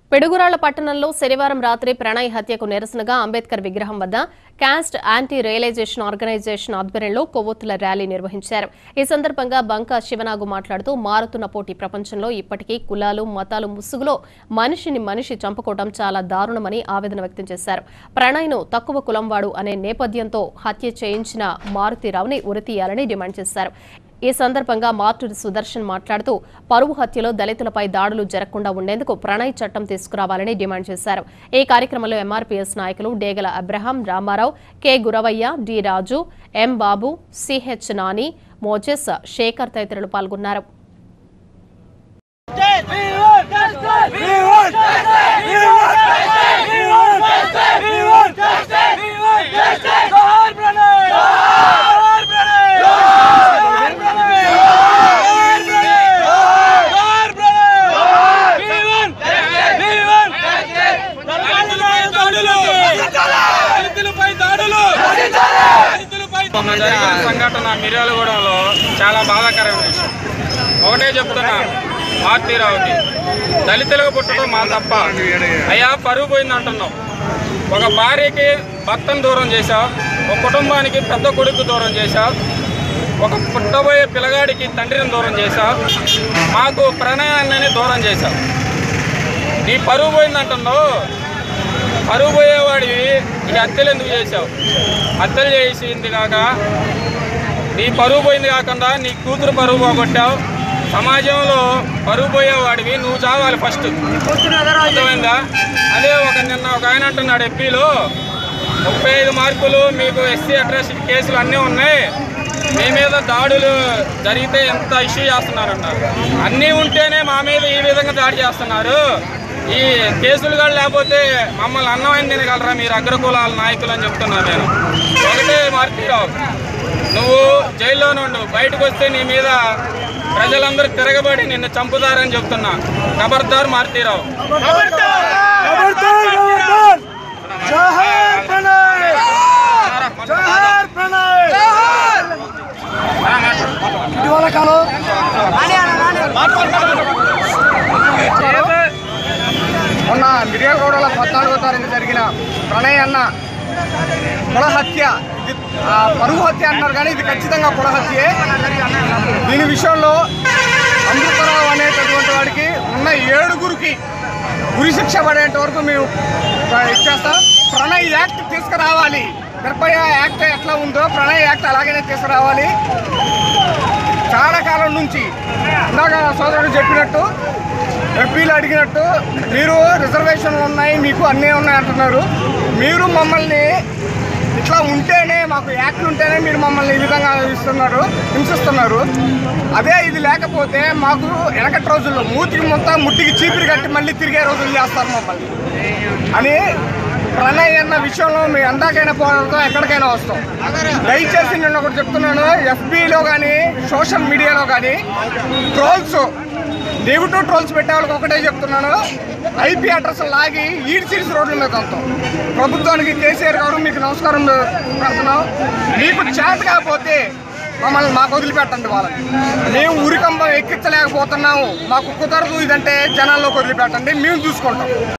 పిడుగురాళ్ల పట్టణంలో శనివారం రాత్రి ప్రణయ్ హత్యకు నిరసనగా అంబేద్కర్ విగ్రహం వద్ద కాస్ట్ యాంటీ రియలైజేషన్ ఆర్గనైజేషన్ ఆధ్వర్యంలో కొవ్వొత్తుల ర్యాలీ నిర్వహించారు ఈ సందర్భంగా బంకా శివనాగు మాట్లాడుతూ మారుతున్న పోటీ ప్రపంచంలో ఇప్పటికీ కులాలు మతాలు ముసుగులో మనిషిని మనిషి చంపుకోవడం చాలా దారుణమని ఆవేదన వ్యక్తం చేశారు ప్రణయ్ను తక్కువ కులంవాడు అనే నేపథ్యంతో హత్య చేయించిన మారుతీరావుని ఉరితీయాలని డిమాండ్ చేశారు ఈ సందర్భంగా మార్టూరి సుదర్శన్ మాట్లాడుతూ పరువు హత్యలో దళితులపై దాడులు జరగకుండా ఉండేందుకు ప్రణయ్ చట్టం తీసుకురావాలని డిమాండ్ చేశారు ఈ కార్యక్రమంలో ఎంఆర్పీఎస్ నాయకులు Degala Abraham Ramarao K Guravaiah D Raju M Babu CH Nani Moses Sekhar తదితరులు పాల్గొన్నారు మొన్న జరిగిన సంఘటన మిర్యాలగూడెంలో చాలా బాధాకరమైన విషయం ఒకటే చెప్తున్నా మారుతీరావుకి దళితులకు పుట్టడం మా తప్ప అయ్యా పరుగు పోయింది అంటున్నావు ఒక భార్యకి భర్తను దూరం చేశావు ఒక కుటుంబానికి పెద్ద కొడుకు దూరం చేశావు ఒక పుట్టబోయే పిల్లగాడికి తండ్రిని దూరం చేశావు మాకు ప్రణయాన్ని దూరం చేశావు నీ పరుగు పోయింది అంటున్నావు పరుగు పోయేవాడివి ఈ హత్యలు ఎందుకు చేశావు హత్యలు చేసింది కాక నీ పరుగు పోయింది కాకుండా నీ కూతురు పరుగు పోగొట్టావు సమాజంలో పరుగు పోయేవాడివి నువ్వు చావాలి ఫస్ట్ అర్థమైందా అదే ఒక నిన్న ఒక ఆయన అంటున్నాడు ఎంపీలో ముప్పై ఐదు మార్కులు మీకు ఎస్సీ అట్రాసిటీ కేసులు అన్నీ ఉన్నాయి మీ మీద దాడులు జరిగితే ఎంత ఇష్యూ చేస్తున్నారన్నారు అన్నీ ఉంటేనే మా మీద ఈ విధంగా దాడి చేస్తున్నారు ఈ కేసులు కూడా లేకపోతే మమ్మల్ని అన్నమైన తినగలరా మీరు అగ్రకులాల నాయకులు అని చెప్తున్నా నేను ఒకటే మారుతీరావు నువ్వు జైల్లో నుండు బయటకు వస్తే నీ మీద ప్రజలందరూ తిరగబడి నిన్ను చంపుతారని చెప్తున్నా ఖబర్దార్ మారుతీరావు జోహార్ ప్రణయ్ జోహార్ ప్రణయ్ ఇటీవల కాలం మొన్న మిర్యాలగూడలో పద్నాలుగో తారీఖు జరిగిన ప్రణయ్ అన్న కుల హత్య ఇది ఆ, పరువు హత్య అంటున్నారు కానీ ఇది ఖచ్చితంగా కుల హత్యే దీని విషయంలో అమృతరావు అనేటటువంటి వాడికి ఉన్న ఏడుగురికి ఉరి శిక్ష పడేంత వరకు మేము ఆ, ఇచ్చేస్తాం ప్రణయ్ యాక్ట్ తీసుకురావాలి నిర్భయ యాక్ట్ ఎట్లా ఉందో ప్రణయ్ యాక్ట్ అలాగనే తీసుకురావాలి చాలా కాలం నుంచి ఇందాక సోదరుడు చెప్పినట్టు ఎంపీలు అడిగినట్టు మీరు రిజర్వేషన్లు ఉన్నాయి మీకు అన్నీ ఉన్నాయి అంటున్నారు మీరు మమ్మల్ని ఇట్లా ఉంటేనే మాకు యాక్ట్ ఉంటేనే మీరు మమ్మల్ని ఈ విధంగా ఇస్తున్నారు హింసిస్తున్నారు అదే ఇది లేకపోతే మాకు వెనకటి రోజుల్లో మూతికి మొత్తం ముట్టికి చీపిరి కట్టి మళ్ళీ తిరిగే రోజులు చేస్తారు మమ్మల్ని అని ప్రణయ్ అన్న విషయంలో మీ ఎందాకైనా పోరాడతాం ఎక్కడికైనా వస్తాం దయచేసి నేను ఒకటి చెప్తున్నాను ఎఫ్బీలో కానీ సోషల్ మీడియాలో కానీ ట్రోల్స్ నెగిటివ్ ట్రోల్స్ పెట్టే వాళ్ళకి ఒకటే చెప్తున్నాను ఐపీ అడ్రస్ లాగి ఈడ్ సిరీస్ రోడ్ల మీద వెళ్తాం ప్రభుత్వానికి కేసీఆర్ గారు మీకు నమస్కారం పెడుతున్నాం మీకు చేత కాకపోతే మమ్మల్ని మాకు వదిలిపెట్టండి వాళ్ళని మేము ఉరికంబం ఎక్కించలేకపోతున్నాము మాకు కుదరదు ఇదంటే జనాల్లోకి వదిలిపెట్టండి మేము చూసుకుంటాం